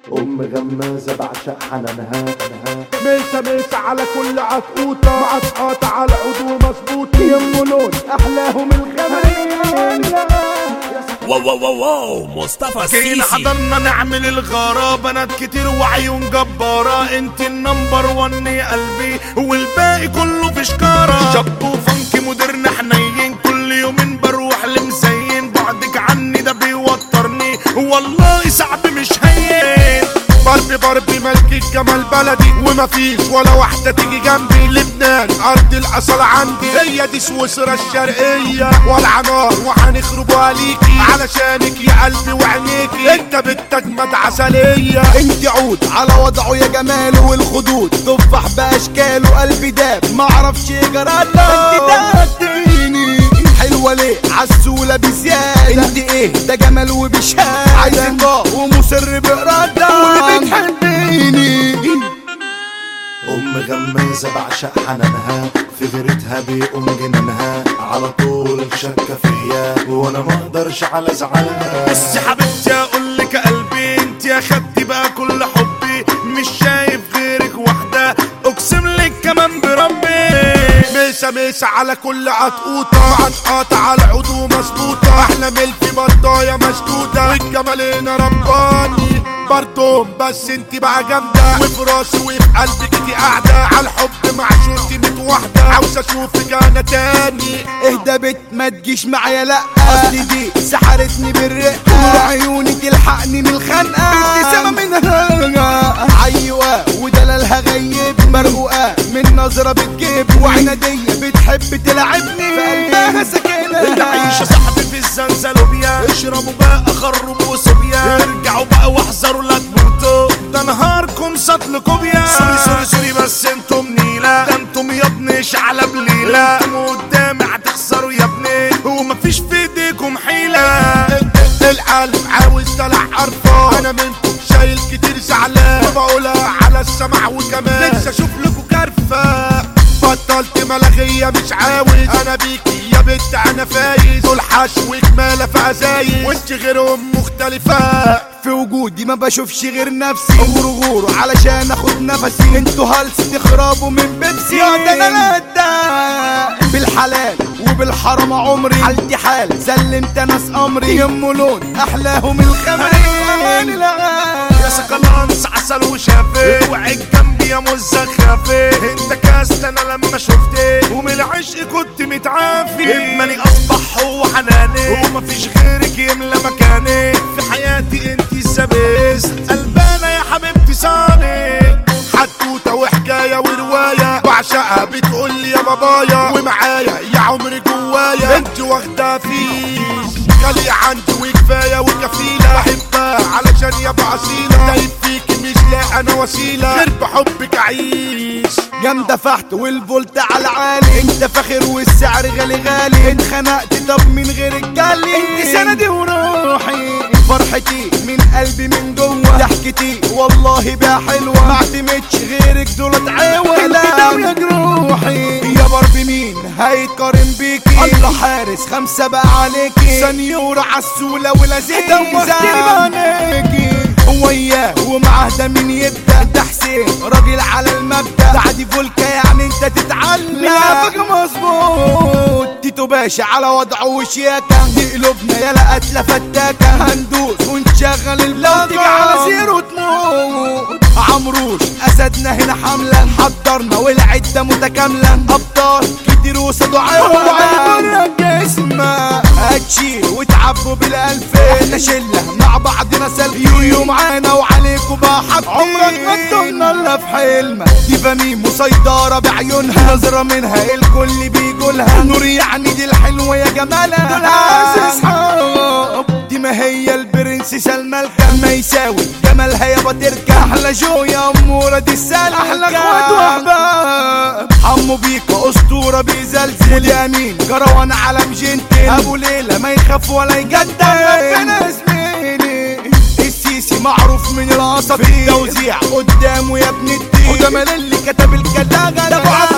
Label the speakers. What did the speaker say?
Speaker 1: أم غمازة بعشق حنانها
Speaker 2: ميسة ميسة على كل عطقوطة مع تقاطع على عضو مظبوط يم لون أحلاهم الغمرين
Speaker 3: واو واو واو واو مصطفى
Speaker 4: جايين
Speaker 3: السيسي
Speaker 4: حضرنا نعمل الغارة بنات كتير وعيون جبارة انت النمبر ون يا قلبي والباقي كله في شكارة شط وفنك مودرن حنين كل يومين بروح لمزين بعدك عني ده بيوترني والله صعب مش هين
Speaker 2: بربي بربي ملك الجمال بلدي ومفيش ولا واحدة تيجي جنبي لبنان أرض الأصل عندي هي دي سويسرا الشرقية والعنار وهنخربوا ليكي علشانك يا قلبي وعينيكي انت بنتك عسلية
Speaker 5: انت عود على وضعه يا جماله والخدود تفح باشكاله قلبي داب معرفش جرالة انت داتيني حلوة ليه عسولة بزيادة انت ايه ده جمال وبشهادة عايز الله ومصر بإرادة وبتحبيني
Speaker 1: أم غمازة بعشق حنانها في غيرتها بيقوم جنانها على طول شاكة فيا وأنا ما أقدرش على زعلها
Speaker 4: بس حبيبتي اقول لك قلبي انت يا خدتي بقى كل حبي مش شايف غيرك واحدة اقسم لك كمان بربي
Speaker 2: ميسة ميسة على كل عطقوطة مع تقاطع على عضو مظبوطة احلى ملفي بطاية مسدودة والجمالين رباني برضهم بس انت بقى جامدة وفي راسي وفي قلبك انت قاعدة على الحب مع شورتي ميت واحدة عاوز اشوفك انا تاني
Speaker 5: اهدى بت ما تجيش معايا لا اصل دي سحرتني بالرقة نور عيوني تلحقني من الخنقة ابتسامة منها عيوة ودلالها غيب مرقوقة من نظرة بتجيب وعنادية بتحب تلعبني في قلبها سكينة
Speaker 4: عيش يا صاحبي في الزنزلوبيا اشربوا بقى خربوا صوبيا ارجعوا بقى واحذروا لا تموتوا ده نهاركم سطل كوبيا سوري سوري سوري بس انتم نيلة ده انتم يا ابني شعلة بليلة انتم قدامي هتخسروا يا ابني ومفيش في ايديكم حيلة
Speaker 2: القلب عاوز طلع حرفان انا منكم شايل كتير زعلان وبقولها على السمع وكمان نفسي اشوف لكم كرفة بطلت ملاغية مش عاوز انا بيكي يا بنت انا فايز دول حشو كمالة في ازايز وانت غيرهم مختلفة
Speaker 5: في وجودي ما بشوفش غير نفسي غور غور علشان اخد نفسي انتوا هلس تخربوا من بيبسي يا ده انا لدا بالحلال وبالحرام عمري حالتي حال سلمت ناس امري يم لون احلاهم الخمرين
Speaker 4: يا سكالانس عسل وشافي وعيك جنبي يا مزخافي انت كاست انا لما شفتك ومن العشق كنت متعافي امالي اصبح هو حناني ومفيش غيرك يملى مكاني في حياتي انت السبيست قلبانا يا حبيبتي صاني
Speaker 2: حدوتة وحكاية ورواية بعشقها بتقول لي يا بابايا ومعايا يا عمري جوايا انت واخدة فيش غالية عندي وكفاية وكفيلة بحبها علشان يبقى أصيلة دايب فيك مش لاقي أنا وسيلة غير بحبك أعيش
Speaker 5: جامدة فحت والفولت على عالي انت فاخر والسعر غالي غالي اتخنقت طب من غير الجالي انت سندي وروحي فرحتي من قلبي من جوه ضحكتي والله بقى حلوة ما اعتمدش غيرك دولت عوة انت يا جروحي يا بربي مين هيتقارن بيكي الله حارس خمسة بقى عليكي سنيورة عسولة ولذيذة دوختني بعينيكي وياه ومعاه ده مين يبدا ده حسين راجل على المبدا ده عادي فولكا يعني انت تتعلم لعبك مظبوط تيتو باشا على وضعه وشياكة دي قلوبنا يلا قتلة فتاكة هندوس ونشغل البلاد تيجي على زيرو تموت عمروش اسدنا هنا حملة حضرنا والعدة متكاملة ابطال كتير وصدوا عيوة جسمة هتشيل وتعبوا بالالف احنا شلة مع بعضنا سلبي يويو معانا وعليكم بقى حبي عمرك ما تضلنا الا في حلمة دي فميم مسيطرة بعيونها نظرة منها الكل بيقولها نور يعني دي الحلوة يا جمالها دول عزيز حب دي ما هي البرنسيسة الملكة ما يساوي جمالها يابا تركة احلى جو يا امورة دي السالكة احلى اخوات واحباب حمو بيكا اسطورة بيزلزل واليمين كروان علم جنتين ابو ليلى ما يخاف ولا يجدد انا زميلي السيسي معروف من العصافير في التوزيع قدامه يا ابن الدين وده مال اللي كتب الكلاغة ده ابو